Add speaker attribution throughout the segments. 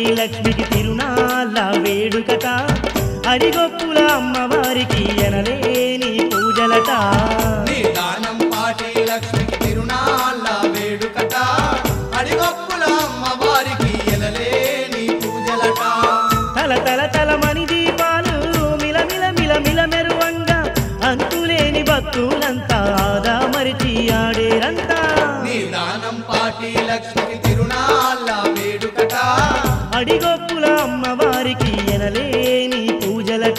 Speaker 1: లక్ష్మికి తిరునాళ్ళ వేడుకట అడిగొప్పుల అమ్మవారికి ఎనలేని పూజలట
Speaker 2: నిదానం పాటి లక్ష్మికి తిరునాళ్ళ వేడుకట అడిగొప్పుల అమ్మవారికి ఎనలేని పూజలట
Speaker 1: తల తల తల మణి దీపాలు మిలమిల మిల మిల మెరువంగా అంతులేని భక్తులంతా ఆదా మరిచి ఆడేరంతా
Speaker 2: నిదానం పాటి లక్ష్మికి తిరునాళ్ళ వేడుకట
Speaker 1: అడిగొప్పుల అమ్మవారికి ఎనలేని పూజలట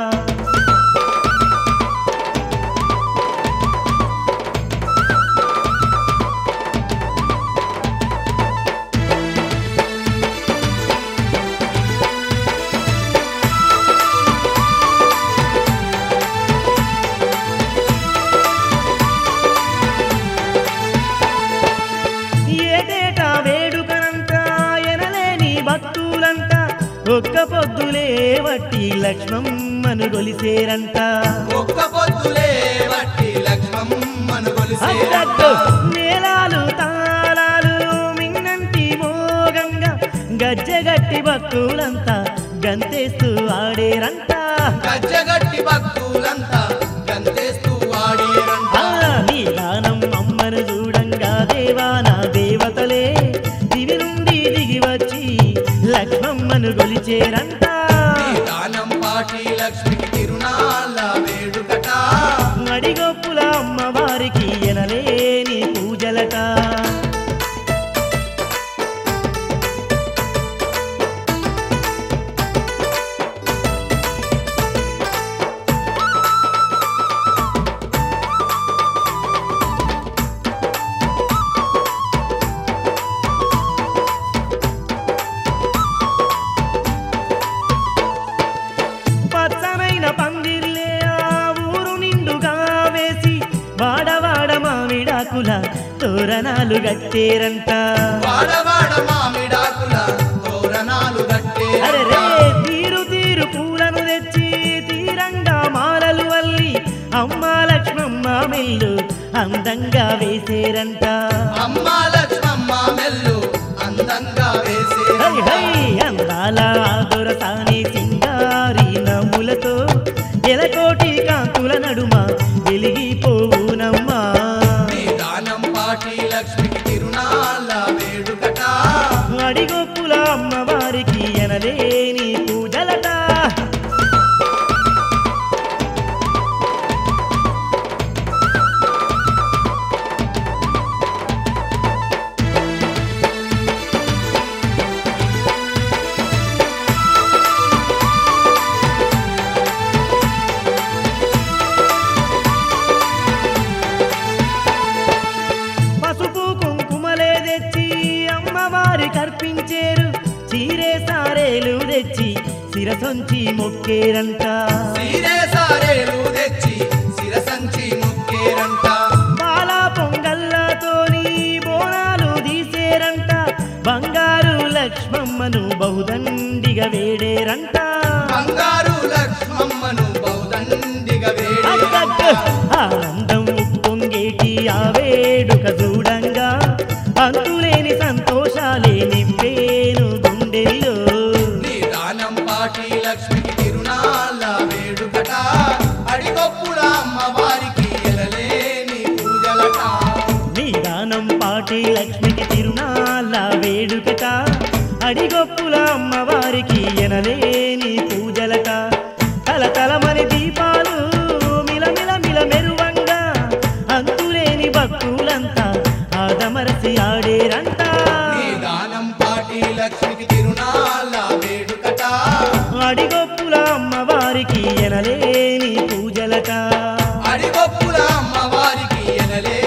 Speaker 1: ఏటేటా వేడుకనంతా ఎనలేని భక్తులంతా ఒక్క పొద్దులే వట్టి లక్ష్మమ్మను గొలిసేరంట
Speaker 2: ఒక్క పొద్దులే వట్టి లక్ష్మమ్మను
Speaker 1: అద్దద్దు
Speaker 2: కొలిసే
Speaker 1: మేళాలు తాళాలు మిన్నంటి మోగంగా గజ్జగట్టి భక్తులంతా గంతేస్తూ ఆడేరంట
Speaker 2: గజ్జగట్టి భక్తులంతా గంతేస్తూ వాడేరంట
Speaker 1: ఆ నీలానం అమ్మను చూడంగా దేవా నా దేవతలే దివి నుండి దిగి వచ్చి లక్ష్మమ్మను గొలిచేరంట
Speaker 2: దానం పాటి లక్ష్మికి తిరునాళ్ళ వేడుకట
Speaker 1: అడిగొప్పుల అమ్మవారికి ఎనలేని పూజలట పచ్చనైన పందిర్లే ఆ ఊరు నిండుగా వేసి వాడవాడ మామిడాకుల తోరణాలు గట్టేరంట
Speaker 2: వాడవాడ మామిడాకుల తోరణాలు గట్టే
Speaker 1: అరే రే తీరు తీరు పూలను తెచ్చి తీరంగా మాలలు వల్లి అమ్మ లక్ష్మమ్మ మెల్లు అందంగా వేసేరంట
Speaker 2: అమ్మ లక్ష్మమ్మ మెల్లు అందంగా వేసే
Speaker 1: హై హై అందాల దొరసాని సింగారి నవ్వులతో ఎలకోటి కాంతుల నడుమ వెలిగిపోవునమ్మా
Speaker 2: దానం పాటి లక్ష్మికి తిరునాళ్ళ వేడుకట
Speaker 1: అడిగొప్పుల అమ్మవారికి ఎనలేని పూజలట పసుపు కుంకుమలే తెచ్చి అమ్మవారి కర్పించేరు చీరే సారేలు తెచ్చి శిరసొంచి మొక్కేరంట
Speaker 2: సీరే సారేలు తెచ్చి శిరసంచి ముక్కేరంట
Speaker 1: పాల పొంగల్లతోని బోనాలు తీసేరంట బంగారు లక్ష్మమ్మను బహుదండిగా వేడేరంట
Speaker 2: బంగారు లక్ష్మమ్మను బౌదండిగా
Speaker 1: అక్కక్క
Speaker 2: వేడే
Speaker 1: ఆనందం ఉప్పొంగేటి ఆ వేడుక చూడంగా అంతులేని సంతోషాలే నింపేను గుండెల్లో
Speaker 2: దానం పాటి లక్ష్మికి తిరునాళ్ళ వేడుకట అడిగొప్పుల అమ్మవారికి ఎలలేని పూజలట
Speaker 1: నీదానం పాటి లక్ష్మికి తిరునాళ్ళ వేడుకట అడిగొప్పుల అమ్మవారికి ఎనలేని పూజలట తల తలమని దీపాలు మిలమిల మిల మెరువంగా అంతులేని భక్తులంతా ఆదమరసి ఆడేరంట
Speaker 2: దానం పాటి లక్ష్మికి తిరునాళ్ళ వేడుకట
Speaker 1: అడిగొప్పుల అమ్మవారికి ఎనలేని పూజలట
Speaker 2: అడిగొప్పుల అమ్మవారికి ఎనలే